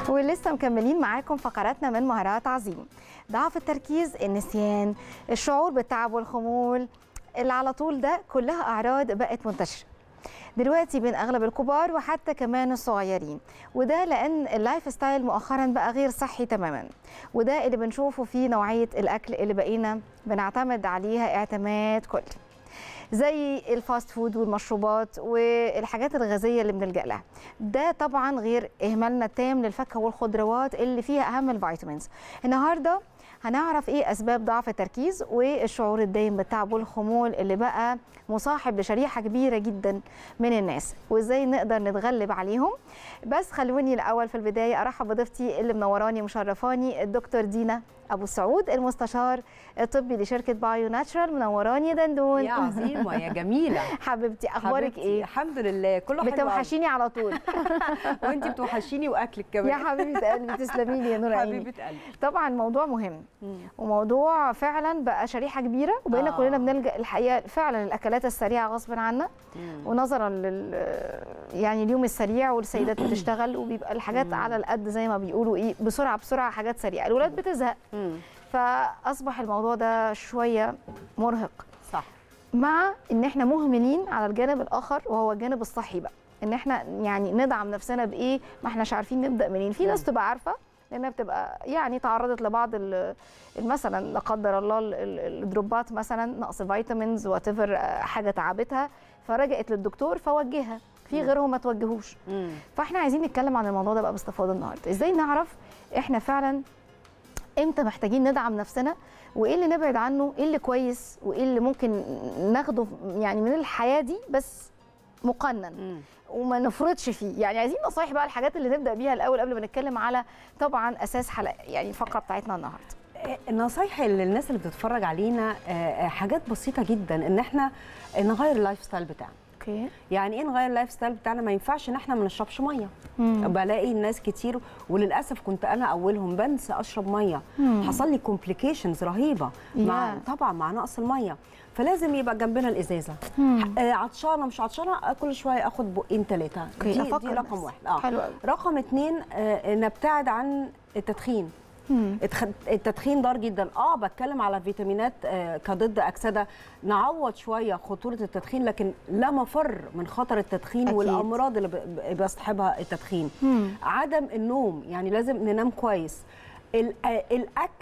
ولسه مكملين معاكم فقراتنا من مهارات عظيم ضعف التركيز النسيان الشعور بالتعب والخمول اللي على طول ده كلها اعراض بقت منتشره دلوقتي بين اغلب الكبار وحتى كمان الصغيرين وده لان اللايف ستايل مؤخرا بقى غير صحي تماما وده اللي بنشوفه في نوعيه الاكل اللي بقينا بنعتمد عليها اعتماد كلي زي الفاست فود والمشروبات والحاجات الغازيه اللي بنلجا لها ده طبعا غير اهمالنا التام للفاكهه والخضروات اللي فيها اهم الفيتامينز النهارده هنعرف ايه اسباب ضعف التركيز والشعور الدايم بالتعب والخمول اللي بقى مصاحب لشريحه كبيره جدا من الناس وازاي نقدر نتغلب عليهم بس خلوني الاول في البدايه ارحب بضيفتي اللي منوراني ومشرفاني الدكتور دينا ابو سعود المستشار الطبي لشركه بايو ناتشرال منوراني يا دندون يا عظيمه يا جميله حبيبتي اخبارك حبيبتي، ايه الحمد لله كله حلو بتوحشيني على طول وانت بتوحشيني واكلك كمان يا حبيبه قلبي تسلمي لي يا نور عيني حبيبه قلبي طبعا موضوع مهم مم. وموضوع فعلا بقى شريحه كبيره وبقينا آه. كلنا بنلجا الحقيقه فعلا الاكلات السريعه غصب عنا مم. ونظرا لل يعني اليوم السريع والسيدات بتشتغل وبيبقى الحاجات مم. على القد زي ما بيقولوا ايه بسرعه بسرعه حاجات سريعه الولاد بتزهق مم. فاصبح الموضوع ده شويه مرهق صح مع ان احنا مهملين على الجانب الاخر وهو الجانب الصحي بقى ان احنا يعني ندعم نفسنا بايه ما احناش عارفين نبدا منين في ناس تبقى عارفه لانها بتبقى يعني تعرضت لبعض ال- مثلا لا قدر الله ال- ال- الدروبات مثلا نقص فيتامينز وات حاجه تعبتها فرجعت للدكتور فوجهها في مم. غيرهم ما توجهوش مم. فاحنا عايزين نتكلم عن الموضوع ده بقى باستفاضه النهارده ازاي نعرف احنا فعلا امتى محتاجين ندعم نفسنا وايه اللي نبعد عنه ايه اللي كويس وايه اللي ممكن ناخده يعني من الحياه دي بس مقنن مم. وما نفرطش فيه يعني عايزين نصايح بقى الحاجات اللي نبدا بيها الاول قبل ما نتكلم على طبعا اساس حلقه يعني الفقره بتاعتنا النهارده النصايح اللي الناس اللي بتتفرج علينا آه، آه، حاجات بسيطه جدا ان احنا نغير اللايف ستايل بتاعنا اوكي يعني ايه نغير اللايف ستايل بتاعنا ما ينفعش ان احنا ما نشربش ميه بلاقي الناس كتير وللاسف كنت انا اولهم بنسى اشرب ميه مم. حصل لي كومبليكيشنز رهيبه مع ياه. طبعا مع نقص الميه فلازم يبقى جنبنا الازازه مم. آه عطشانه مش عطشانه كل شويه اخد بقين ثلاثه اوكي دي, أفكر دي رقم بس. واحد اه حلو قوي رقم اتنين آه نبتعد عن التدخين مم. التخ- التدخين ضار جدا اه بتكلم على فيتامينات آه كضد اكسده نعوض شويه خطوره التدخين لكن لا مفر من خطر التدخين أكيد. والامراض اللي ب- ب- بيصطحبها التدخين مم. عدم النوم يعني لازم ننام كويس ال- آه، الاكل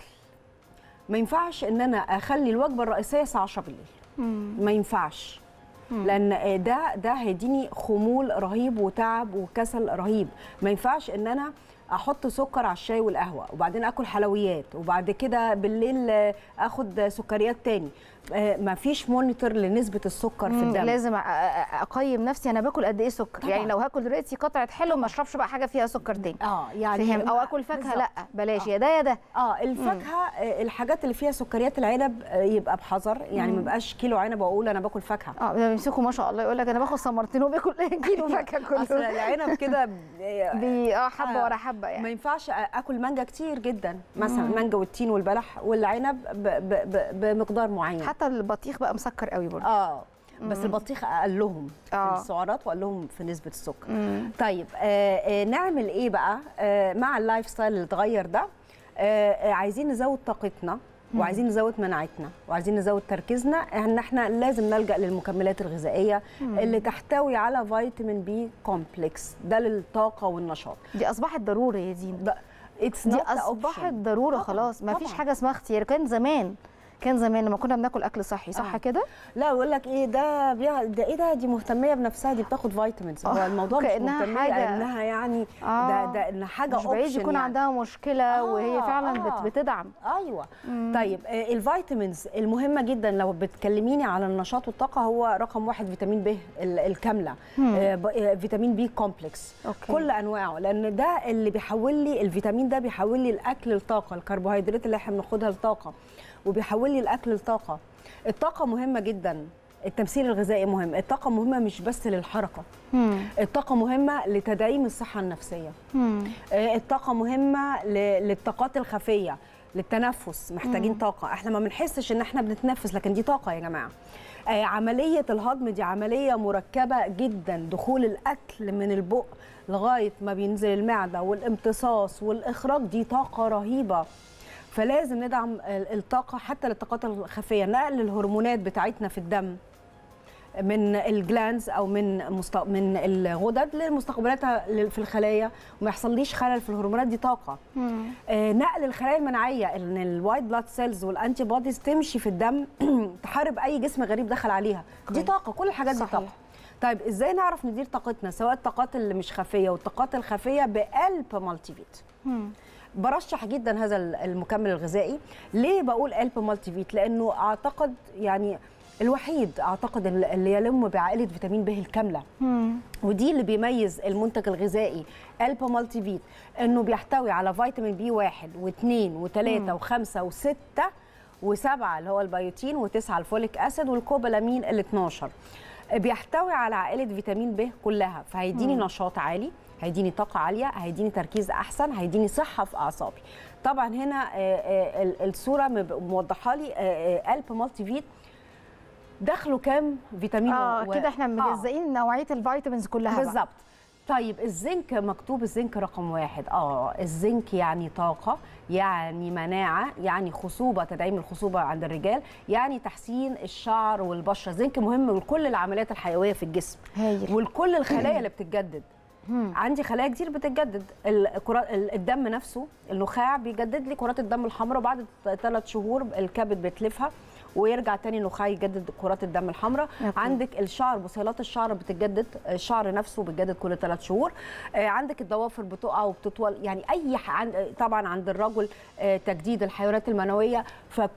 ما ينفعش ان انا اخلي الوجبه الرئيسيه الساعه 10 بالليل مم. ما ينفعش لان آه، ده ده هيديني خمول رهيب وتعب وكسل رهيب ما ينفعش ان انا احط سكر على الشاي والقهوه وبعدين اكل حلويات وبعد كده بالليل آه، اخد سكريات تاني آه، ما فيش مونيتور لنسبه السكر في مم. الدم لازم أ- أ- اقيم نفسي انا باكل قد ايه سكر طبعاً. يعني لو هاكل دلوقتي قطعه حلو ما اشربش بقى حاجه فيها سكر تاني اه يعني فهم او ما- اكل فاكهه بالظبط. لا بلاش آه. يا ده يا ده اه الفاكهه آه، الحاجات اللي فيها سكريات العنب آه، يبقى بحذر يعني ما يبقاش كيلو عنب واقول انا باكل فاكهه اه ده بيمسكوا ما شاء الله يقول لك انا باخد ثمرتين وباكل كيلو فاكهه اصل كله العنب كده آه، بي اه حبه آه. ورا حبه ما يعني ينفعش اكل مانجا كتير جدا مثلا مانجا والتين والبلح والعنب ب ب ب بمقدار معين حتى البطيخ بقى مسكر قوي برضه اه بس البطيخ اقلهم آه. في السعرات واقلهم في نسبه السكر مم. طيب آه آه نعمل ايه بقى آه مع اللايف ستايل اللي اتغير ده آه آه عايزين نزود طاقتنا وعايزين نزود مناعتنا وعايزين نزود تركيزنا ان احنا لازم نلجا للمكملات الغذائيه اللي تحتوي على فيتامين بي كومبلكس ده للطاقه والنشاط دي اصبحت ضروره يا دينا ده it's دي not the اصبحت option. ضروره طبعاً، خلاص ما فيش طبعاً. حاجه اسمها اختيار كان زمان كان زمان لما كنا بناكل اكل صحي صح آه. كده لا يقول لك ايه ده بيها ده ايه ده دي مهتميه بنفسها دي بتاخد فيتامينز هو آه، الموضوع مش كأنها مهتميه حاجة- انها يعني آه. ده ده ان حاجه مش بعيد option يكون يعني. عندها مشكله آه، وهي فعلا آه. بت- بتدعم ايوه طيب آه، الفيتامينز المهمه جدا لو بتكلميني على النشاط والطاقه هو رقم واحد فيتامين ب ال- الكامله آه، ب- آه، فيتامين بي كومبلكس أوكي. كل انواعه لان ده اللي بيحول لي الفيتامين ده بيحول لي الاكل لطاقه الكربوهيدرات اللي احنا بناخدها لطاقه وبيحول لي الاكل لطاقه الطاقه مهمه جدا التمثيل الغذائي مهم الطاقه مهمه مش بس للحركه مم. الطاقه مهمه لتدعيم الصحه النفسيه مم. آه، الطاقه مهمه ل- للطاقات الخفيه للتنفس محتاجين طاقه احنا ما بنحسش ان احنا بنتنفس لكن دي طاقه يا جماعه آه عمليه الهضم دي عمليه مركبه جدا دخول الاكل من البق لغايه ما بينزل المعده والامتصاص والاخراج دي طاقه رهيبه فلازم ندعم ال- الطاقه حتى للطاقات الخفيه نقل الهرمونات بتاعتنا في الدم من الجلانز او من مست... من الغدد لمستقبلاتها لل- في الخلايا وما يحصليش خلل في الهرمونات دي طاقه آه، نقل الخلايا المناعيه ان الوايت بلاد سيلز والانتي بوديز تمشي في الدم تحارب اي جسم غريب دخل عليها دي كويس. طاقه كل الحاجات دي صحيح. طاقه طيب ازاي نعرف ندير طاقتنا سواء الطاقات اللي مش خفيه والطاقات الخفيه بقلب مالتي فيت برشح جدا هذا المكمل الغذائي ليه بقول قلب مالتي فيت لانه اعتقد يعني الوحيد اعتقد اللي يلم بعائله فيتامين ب الكامله ودي اللي بيميز المنتج الغذائي البا مالتي فيت انه بيحتوي على فيتامين بي واحد واثنين وثلاثه وخمسه وسته وسبعه اللي هو البيوتين وتسعه الفوليك اسيد والكوبالامين ال 12 بيحتوي على عائله فيتامين ب كلها فهيديني نشاط عالي هيديني طاقه عاليه هيديني تركيز احسن هيديني صحه في اعصابي طبعا هنا آه، آه، ال- الصوره مب- موضحه لي الب مالتي فيت دخله كام فيتامين اه و- كده احنا آه. مجزئين نوعيه الفيتامينز كلها بقى. بالظبط طيب الزنك مكتوب الزنك رقم واحد اه الزنك يعني طاقة يعني مناعة يعني خصوبة تدعيم الخصوبة عند الرجال يعني تحسين الشعر والبشرة الزنك مهم لكل العمليات الحيوية في الجسم هايل ولكل الخلايا اللي بتتجدد عندي خلايا كتير بتتجدد الكرات الدم نفسه النخاع بيجدد لي كرات الدم الحمراء بعد ثلاث شهور الكبد بيتلفها ويرجع تاني النخاع يجدد كرات الدم الحمراء أوكي. عندك الشعر بصيلات الشعر بتتجدد الشعر نفسه بيتجدد كل ثلاث شهور آه، عندك الضوافر بتقع وبتطول يعني اي ح... عن- طبعا عند الرجل آه، تجديد الحيوانات المنويه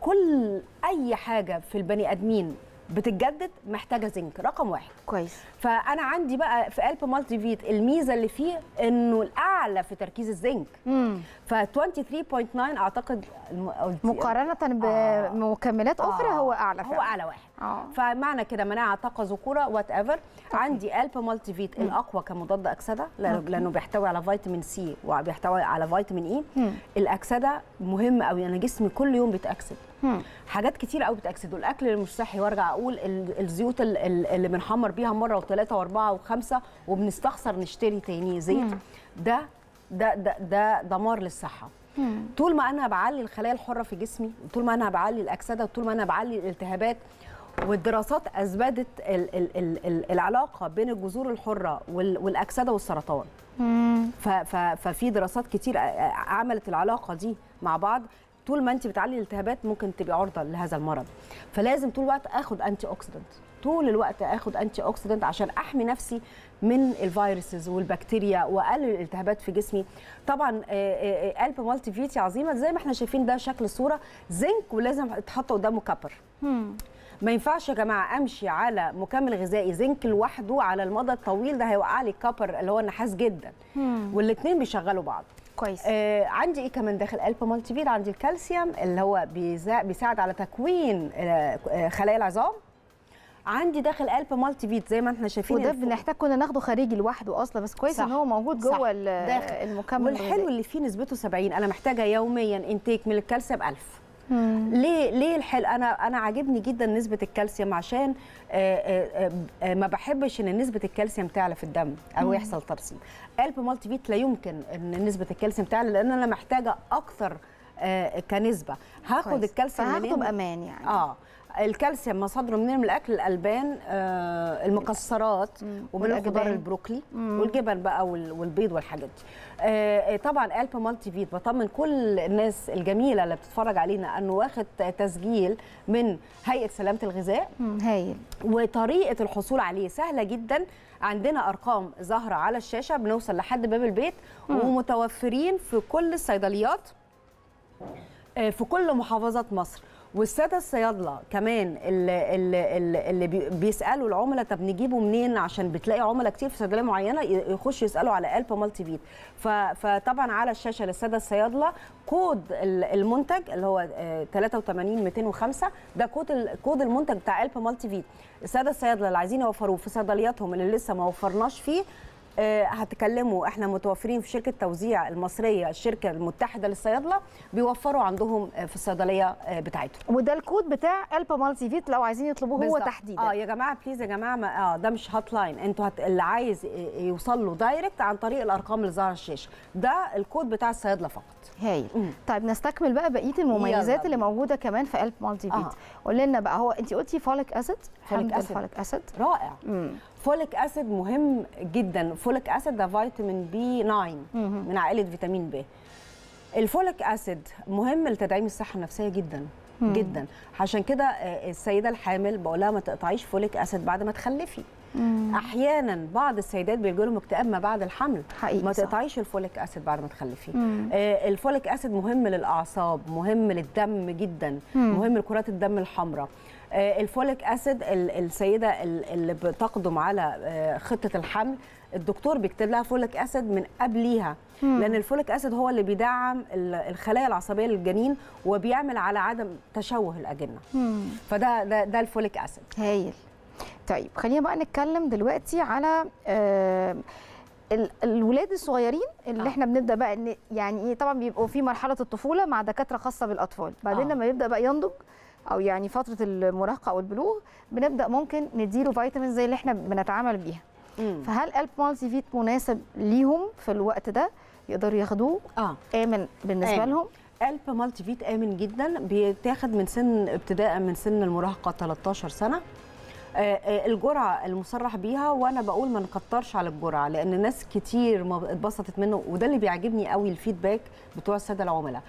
فكل اي حاجه في البني ادمين بتتجدد محتاجه زنك رقم واحد كويس فانا عندي بقى في قلب مالتي فيت الميزه اللي فيه انه الاعلى في تركيز الزنك مم. ف 23.9 اعتقد الم- قلتي- مقارنه آه. بمكملات اخرى آه، هو اعلى هو فعلا. اعلى واحد اه فمعنى كده مناعه طاقه ذكوره وات ايفر عندي قلب مالتي فيت الاقوى كمضاد اكسده لأنه- أوكي. لانه بيحتوي على فيتامين سي وبيحتوي على فيتامين اي مم. الاكسده مهم قوي انا جسمي كل يوم بيتاكسد مم. حاجات كتير قوي بتاكسد والاكل اللي مش صحي وارجع اقول ال- الزيوت ال- ال- اللي بنحمر بيها مره وثلاثه واربعه وخمسه وبنستخسر نشتري تاني زيت مم. ده ده ده ده دمار للصحه مم. طول ما انا بعلي الخلايا الحره في جسمي طول ما انا بعلي الاكسده طول ما انا بعلي الالتهابات والدراسات اثبتت ال ال ال ال العلاقه بين الجذور الحره وال والاكسده والسرطان مم. ف ف ففي دراسات كتير ع- عملت العلاقه دي مع بعض طول ما انت بتعلي الالتهابات ممكن تبقي عرضه لهذا المرض فلازم طول الوقت اخد انتي اوكسيدنت طول الوقت اخد انتي اوكسيدنت عشان احمي نفسي من الفيروسز والبكتيريا واقلل الالتهابات في جسمي طبعا آه، آه، آه، قلب مالتي فيتي عظيمه زي ما احنا شايفين ده شكل الصوره زنك ولازم يتحط قدامه كبر مم. ما ينفعش يا جماعه امشي على مكمل غذائي زنك لوحده على المدى الطويل ده هيوقع لي الكبر اللي هو النحاس جدا مم. والاثنين بيشغلوا بعض كويس آه عندي ايه كمان داخل قلب مالتي فيت عندي الكالسيوم اللي هو بيزا- بيساعد على تكوين آه، آه، خلايا العظام عندي داخل قلب مالتي فيت زي ما احنا شايفين وده الفوق. بنحتاج كنا ناخده خارجي لوحده اصلا بس كويس صح. ان هو موجود صح. جوه ال- داخل. المكمل والحلو الغذائي. اللي فيه نسبته 70 انا محتاجه يوميا انتيك من الكالسيوم 1000 مم. ليه ليه الحل انا انا عاجبني جدا نسبه الكالسيوم عشان آه، آه، آه، ما بحبش ان نسبه الكالسيوم تعلى في الدم او يحصل ترسيب قلب مالتي فيت لا يمكن ان نسبه الكالسيوم تعلى لان انا محتاجه اكثر آه، كنسبه هاخد كويس. الكالسيوم فهاخده منين بامان يعني اه الكالسيوم مصادره منين من الاكل الالبان آه المكسرات ومن والأجبان. خضار البروكلي والجبن بقى وال- والبيض والحاجات دي آه آه، طبعا قلب مالتي فيت بطمن كل الناس الجميله اللي بتتفرج علينا انه واخد تسجيل من هيئه سلامه الغذاء مم. هايل وطريقه الحصول عليه سهله جدا عندنا ارقام ظاهره على الشاشه بنوصل لحد باب البيت ومتوفرين في كل الصيدليات آه، في كل محافظات مصر والساده الصيادله كمان اللي, اللي, اللي بي- بيسالوا العملاء طب نجيبه منين عشان بتلاقي عملاء كتير في صيدليه معينه ي- يخشوا يسالوا على قلب مالتي فيت ف- فطبعا على الشاشه للساده الصيادله كود ال- المنتج اللي هو آه، 83 205 ده كود ال- كود المنتج بتاع قلب مالتي فيت الساده الصيادله اللي عايزين يوفروه في صيدلياتهم اللي لسه ما وفرناش فيه آه، هتكلموا احنا متوفرين في شركه توزيع المصريه الشركه المتحده للصيادله بيوفروا عندهم آه، في الصيدليه آه، بتاعتهم وده الكود بتاع البا مالتي فيت لو عايزين يطلبوه هو بالظبط. تحديدا اه يا جماعه بليز يا جماعه ما اه ده مش هوت لاين انتوا هت... اللي عايز ي- يوصل له دايركت عن طريق الارقام اللي ظاهره على الشاشه ده الكود بتاع الصيادله فقط هايل مم. طيب نستكمل بقى بقيه المميزات يلا اللي بينا. موجوده كمان في الب مالتي فيت آه. قولي لنا بقى هو انت قلتي فوليك اسيد فوليك أسيد. فوليك اسيد رائع امم فوليك اسيد مهم جدا فوليك اسيد ده فيتامين بي 9 مهم. من عائله فيتامين ب الفوليك اسيد مهم لتدعيم الصحه النفسيه جدا مم. جدا عشان كده آه، السيده الحامل بقول لها ما تقطعيش فوليك اسيد بعد ما تخلفي احيانا بعض السيدات بيجي لهم اكتئاب ما بعد الحمل حقيقي ما صح. تقطعيش الفوليك اسيد بعد ما تخلفي مم. آه، الفوليك اسيد مهم للاعصاب مهم للدم جدا مم. مهم لكرات الدم الحمراء آه، الفوليك اسيد ال- السيده ال- اللي بتقدم على آه، خطه الحمل الدكتور بيكتب لها فوليك اسيد من قبليها مم. لان الفوليك اسيد هو اللي بيدعم ال- الخلايا العصبيه للجنين وبيعمل على عدم تشوه الاجنه مم. فده ده, ده الفوليك اسيد هايل طيب خلينا بقى نتكلم دلوقتي على آه ال- الولاد الصغيرين اللي آه. احنا بنبدا بقى إن يعني ايه طبعا بيبقوا في مرحله الطفوله مع دكاتره خاصه بالاطفال بعدين آه. لما يبدا بقى ينضج او يعني فتره المراهقه او البلوغ بنبدا ممكن نديله فيتامين زي اللي احنا بنتعامل بيها مم. فهل الب مالتي فيت مناسب ليهم في الوقت ده يقدروا ياخدوه اه امن بالنسبه آمن. لهم الب مالتي فيت امن جدا بيتاخد من سن ابتداء من سن المراهقه 13 سنه آه، آه، الجرعه المصرح بيها وانا بقول ما نكترش على الجرعه لان ناس كتير ما اتبسطت منه وده اللي بيعجبني قوي الفيدباك بتوع الساده العملاء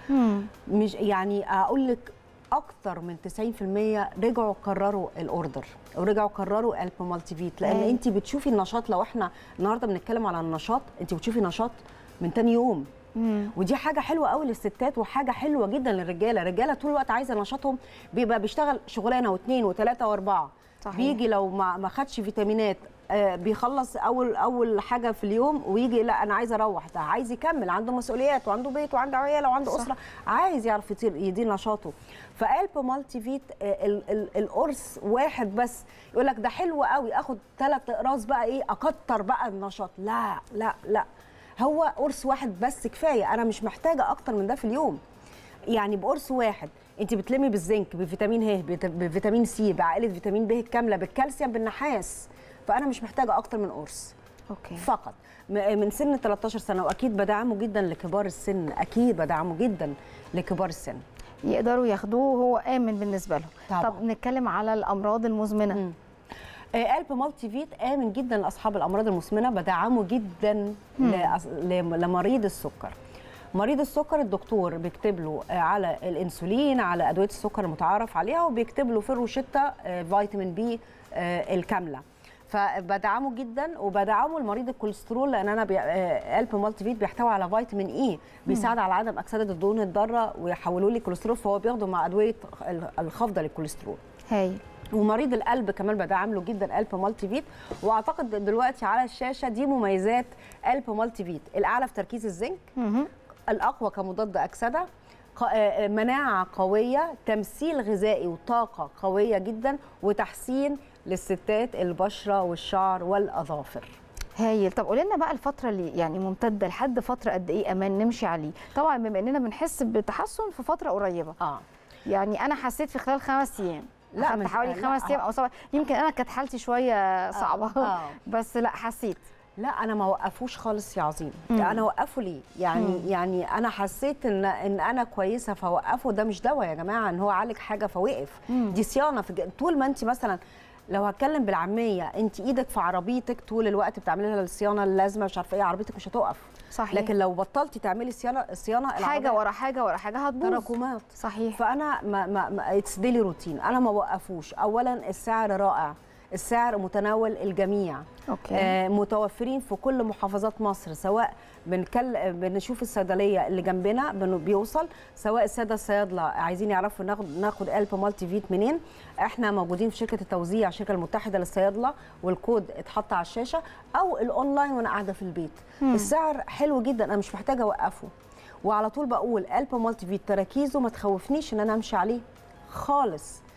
مش يعني اقول لك اكتر من 90% رجعوا كرروا الاوردر ورجعوا كرروا الب مالتي فيت لان أيوة. انت بتشوفي النشاط لو احنا النهارده بنتكلم على النشاط انت بتشوفي نشاط من تاني يوم مم. ودي حاجه حلوه قوي للستات وحاجه حلوه جدا للرجاله الرجاله طول الوقت عايزه نشاطهم بيبقى بيشتغل شغلانه واثنين وثلاثه واربعه صحيح. بيجي لو ما ما خدش فيتامينات آه، بيخلص اول اول حاجه في اليوم ويجي لا انا عايز اروح ده عايز يكمل عنده مسؤوليات وعنده بيت وعنده عيال وعنده صح. اسره عايز يعرف يطير يدير نشاطه فقلب مالتي فيت آه، ال- ال- القرص واحد بس يقول لك ده حلو قوي اخد ثلاث اقراص بقى ايه اكتر بقى النشاط لا لا لا هو قرص واحد بس كفايه انا مش محتاجه اكتر من ده في اليوم يعني بقرص واحد انت بتلمي بالزنك بفيتامين ه بت- بفيتامين سي بعائله فيتامين ب الكامله بالكالسيوم بالنحاس فانا مش محتاجه اكتر من قرص اوكي فقط م- من سن 13 سنه واكيد بدعمه جدا لكبار السن اكيد بدعمه جدا لكبار السن يقدروا ياخدوه هو امن بالنسبه لهم طبعاً. طب نتكلم على الامراض المزمنه مم. آه، قلب مالتي فيت امن جدا لاصحاب الامراض المزمنه بدعمه جدا لأص- لم- لمريض السكر مريض السكر الدكتور بيكتب له آه، على الانسولين على ادويه السكر المتعارف عليها وبيكتب له في الروشته آه، فيتامين بي آه، الكامله فبدعمه جدا وبدعمه لمريض الكوليسترول لان انا بي... آه، قلب مالتي فيت بيحتوي على فيتامين اي بيساعد على عدم اكسده الدهون الضاره ويحولوا لي كوليسترول فهو بياخده مع ادويه الخفضه للكوليسترول هايل ومريض القلب كمان بدعم له جدا قلب مالتي فيت واعتقد دلوقتي على الشاشه دي مميزات قلب مالتي فيت الاعلى في تركيز الزنك مهم. الاقوى كمضاد اكسده ق- آه، مناعه قويه تمثيل غذائي وطاقه قويه جدا وتحسين للستات البشره والشعر والاظافر هايل طب قولي لنا بقى الفتره اللي يعني ممتده لحد فتره قد ايه امان نمشي عليه طبعا بما اننا بنحس بتحسن في فتره قريبه اه يعني انا حسيت في خلال خمس ايام لا، أخدت مش- حوالي لا، خمس آه. ايام او سبع يمكن انا كانت حالتي شويه صعبه آه. بس لا حسيت لا انا ما وقفوش خالص يا عظيم مم. انا وقفه ليه يعني مم. يعني انا حسيت ان ان انا كويسه فوقفه ده مش دواء يا جماعه ان هو عالج حاجه فوقف مم. دي صيانه في ج- طول ما انت مثلا لو هتكلم بالعاميه انت ايدك في عربيتك طول الوقت بتعملي لها الصيانه اللازمه مش عارفه ايه عربيتك مش هتقف صحيح لكن لو بطلتي تعملي صيانه الصيانه حاجه العربية ورا حاجه ورا حاجه هتبوظ تراكمات صحيح فانا ما ما, ما اتس ديلي روتين انا ما وقفوش اولا السعر رائع السعر متناول الجميع اوكي آه، متوفرين في كل محافظات مصر سواء بنكل... بنشوف الصيدليه اللي جنبنا بن- بيوصل سواء الساده الصيادله عايزين يعرفوا ناخد ناخد قلب مالتي فيت منين احنا موجودين في شركه التوزيع الشركه المتحده للصيادله والكود اتحط على الشاشه او الاونلاين وانا قاعده في البيت مم. السعر حلو جدا انا مش محتاجه اوقفه وعلى طول بقول قلب مالتي فيت تراكيزه ما تخوفنيش ان انا امشي عليه خالص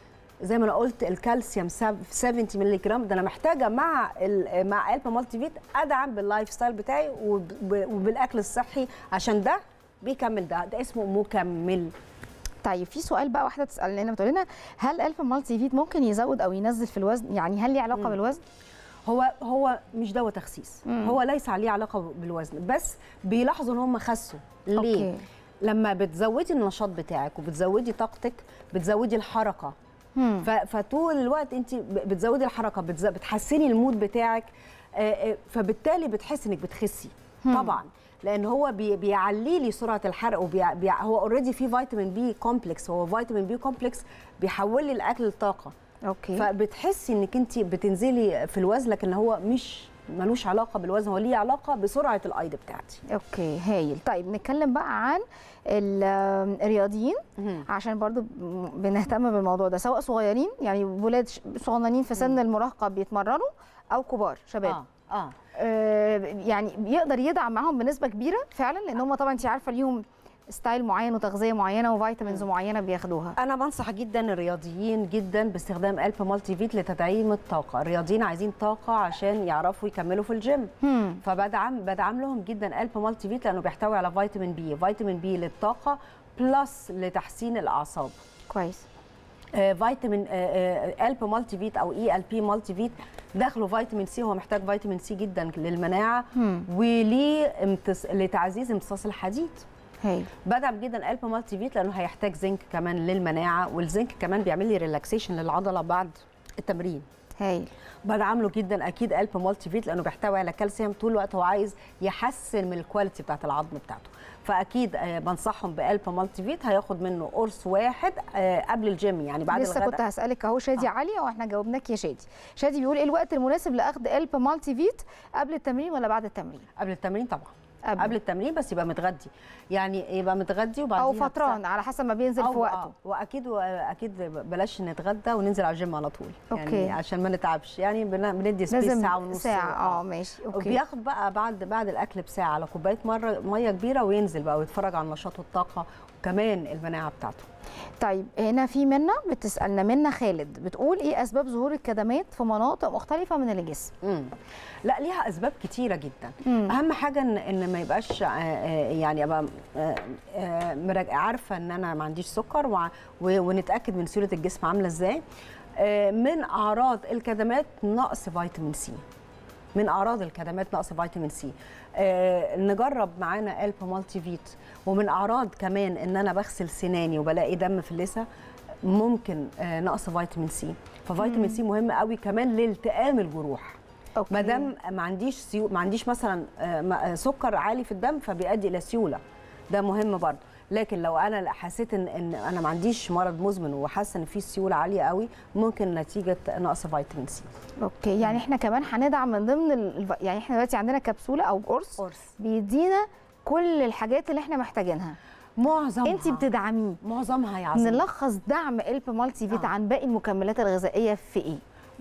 زي ما انا قلت الكالسيوم سب- 70 مللي جرام ده انا محتاجه مع ال- مع الب مالتي فيت ادعم باللايف ستايل بتاعي وب- وبالاكل الصحي عشان ده بيكمل ده ده اسمه مكمل طيب في سؤال بقى واحده تسال لنا بتقول لنا هل الف مالتي فيت ممكن يزود او ينزل في الوزن يعني هل ليه علاقه بالوزن هو هو مش دواء تخسيس مم. هو ليس عليه علاقه بالوزن بس بيلاحظوا ان هم خسوا ليه أوكي. لما بتزودي النشاط بتاعك وبتزودي طاقتك بتزودي الحركه مم. ف- فطول الوقت انت ب- بتزودي الحركه بتز- بتحسني المود بتاعك آه، آه، فبالتالي بتحسي انك بتخسي طبعا لان هو بي- بيعلي لي سرعه الحرق وبيع بيع هو اوريدي فيه فيتامين بي كومبلكس هو فيتامين بي كومبلكس بيحول لي الاكل لطاقه اوكي فبتحسي انك انت بتنزلي في الوزن لكن هو مش ملوش علاقه بالوزن هو ليه علاقه بسرعه الايض بتاعتي اوكي هايل طيب نتكلم بقى عن ال- الرياضيين عشان برضو ب- بنهتم بالموضوع ده سواء صغيرين يعني ولاد ش- صغننين في سن المراهقه بيتمرنوا او كبار شباب اه اه آه يعني يقدر يدعم معاهم بنسبه كبيره فعلا لان هم طبعا انت عارفه ليهم ستايل معين وتغذيه معينه وفيتامينز معينه بياخدوها انا بنصح جدا الرياضيين جدا باستخدام الب مالتي فيت لتدعيم الطاقه الرياضيين عايزين طاقه عشان يعرفوا يكملوا في الجيم هم. فبدعم بدعم لهم جدا الب مالتي فيت لانه بيحتوي على فيتامين بي فيتامين بي للطاقه بلس لتحسين الاعصاب كويس آه، فيتامين الب مالتي فيت او اي ال بي مالتي فيت داخله فيتامين سي هو محتاج فيتامين سي جدا للمناعه هم. وليه امتص... لتعزيز امتصاص الحديد هايل بدعم جدا الب مالتي فيت لانه هيحتاج زنك كمان للمناعه والزنك كمان بيعمل لي ريلاكسيشن للعضله بعد التمرين هايل بدعم له جدا اكيد الب مالتي فيت لانه بيحتوي على كالسيوم طول الوقت هو عايز يحسن من الكواليتي بتاعت العظم بتاعته فاكيد آه، بنصحهم بالب مالتي فيت هياخد منه قرص واحد آه، قبل الجيم يعني بعد لسه الغداء كنت هسالك اهو شادي علي واحنا جاوبناك يا شادي شادي بيقول ايه الوقت المناسب لاخذ الب مالتي فيت قبل التمرين ولا بعد التمرين قبل التمرين طبعا قبل. قبل التمرين بس يبقى متغدي يعني يبقى متغدي وبعدين او فتران على حسب ما بينزل في وقته واكيد واكيد بلاش نتغدى وننزل على الجيم على طول أوكي. يعني عشان ما نتعبش يعني بن- بندي سبيس لازم ساعه ونص ساعه اه ماشي اوكي وبياخد بقى بعد بعد الاكل بساعه على كوبايه مره ميه كبيره وينزل بقى ويتفرج على النشاط والطاقه وكمان المناعه بتاعته طيب هنا في منا بتسالنا منا خالد بتقول ايه اسباب ظهور الكدمات في مناطق مختلفه من الجسم مم. لا ليها اسباب كتيره جدا مم. اهم حاجه ان ان ما يبقاش آه، آه، يعني ابقى آه، آه، مراج- عارفه ان انا ما عنديش سكر وع- و- ونتاكد من سيوله الجسم عامله ازاي آه، من اعراض الكدمات نقص فيتامين سي من اعراض الكدمات نقص فيتامين سي آه نجرب معانا الب مالتي فيت ومن اعراض كمان ان انا بغسل سناني وبلاقي دم في اللثه ممكن آه نقص فيتامين سي ففيتامين سي مهم قوي كمان لالتئام الجروح اوكي ما دام ما عنديش سيو... ما عنديش مثلا آه، ما- آه، سكر عالي في الدم فبيؤدي الى سيوله ده مهم برضه لكن لو انا حسيت ان ان انا ما عنديش مرض مزمن وحاسه ان في سيوله عاليه قوي ممكن نتيجه نقص فيتامين سي اوكي يعني احنا كمان هندعم من ضمن ال... الف- يعني احنا دلوقتي عندنا كبسوله او قرص قرص بيدينا كل الحاجات اللي احنا محتاجينها معظمها انت بتدعميه معظمها يا عظيم نلخص دعم الب مالتي فيت آه. عن باقي المكملات الغذائيه في ايه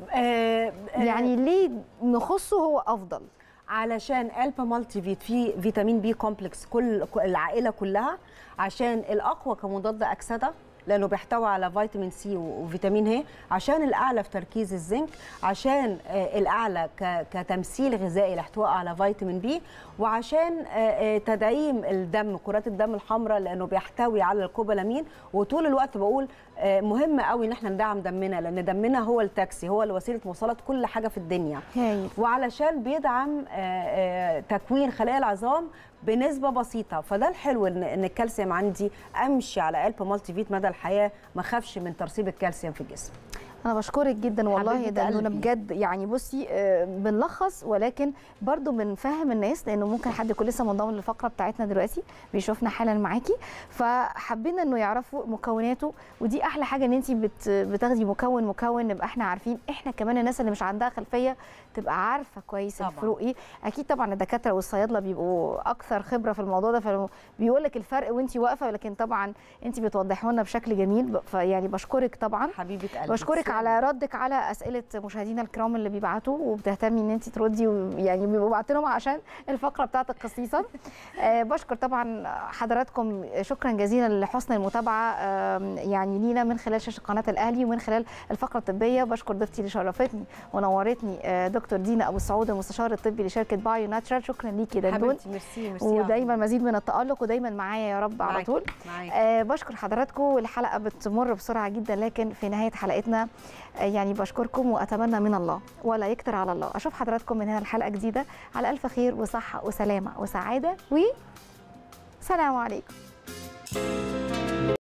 آه آه، يعني ليه نخصه هو افضل علشان الب مالتي فيت فيه فيتامين بي كومبلكس كل كل- العائله كلها عشان الاقوى كمضاد اكسده لانه بيحتوي على فيتامين سي وفيتامين ه عشان الاعلى في تركيز الزنك عشان آه، الاعلى ك- كتمثيل غذائي لاحتواء على فيتامين بي وعشان آه، آه، تدعيم الدم كرات الدم الحمراء لانه بيحتوي على الكوبالامين وطول الوقت بقول آه، مهم قوي ان احنا ندعم دمنا لان دمنا هو التاكسي هو وسيله مواصلات كل حاجه في الدنيا هايل وعلشان بيدعم آه، آه، تكوين خلايا العظام بنسبه بسيطه فده الحلو ان ان الكالسيوم عندي امشي على الب مالتي فيت مدى الحياه ما اخافش من ترسيب الكالسيوم في الجسم انا بشكرك جدا والله حبيبة ده انا قلبي. بجد يعني بصي آه، بنلخص ولكن برضو بنفهم الناس لانه ممكن حد يكون لسه منضم للفقره بتاعتنا دلوقتي بيشوفنا حالا معاكي فحبينا انه يعرفوا مكوناته ودي احلى حاجه ان انت بت بتاخدي مكون مكون نبقى احنا عارفين احنا كمان الناس اللي مش عندها خلفيه تبقى عارفه كويس طبعاً. الفروق ايه اكيد طبعا الدكاتره والصيادله بيبقوا اكثر خبره في الموضوع ده فبيقول لك الفرق وانت واقفه لكن طبعا انت بتوضحوا لنا بشكل جميل فيعني بشكرك طبعا حبيبه قلبي بشكرك على ردك على اسئله مشاهدينا الكرام اللي بيبعتوا وبتهتمي ان انت تردي ويعني بيبقوا باعتين لهم عشان الفقره بتاعتك خصيصا آه، بشكر طبعا حضراتكم شكرا جزيلا لحسن المتابعه آم، يعني لينا من خلال شاشه قناه الاهلي ومن خلال الفقره الطبيه بشكر ضيفتي اللي شرفتني ونورتني آه، دكتور دينا ابو السعود المستشار الطبي لشركه بايو ناتشرال شكرا ليكي دندون حبيبتي ميرسي ميرسي يا ودايما مزيد من التالق ودايما معايا يا رب على معاكي، طول معاكي. آه بشكر حضراتكم والحلقه بتمر بسرعه جدا لكن في نهايه حلقتنا آه يعني بشكركم واتمنى من الله ولا يكتر على الله اشوف حضراتكم من هنا الحلقه جديده على الف خير وصحه وسلامه وسعاده و سلام عليكم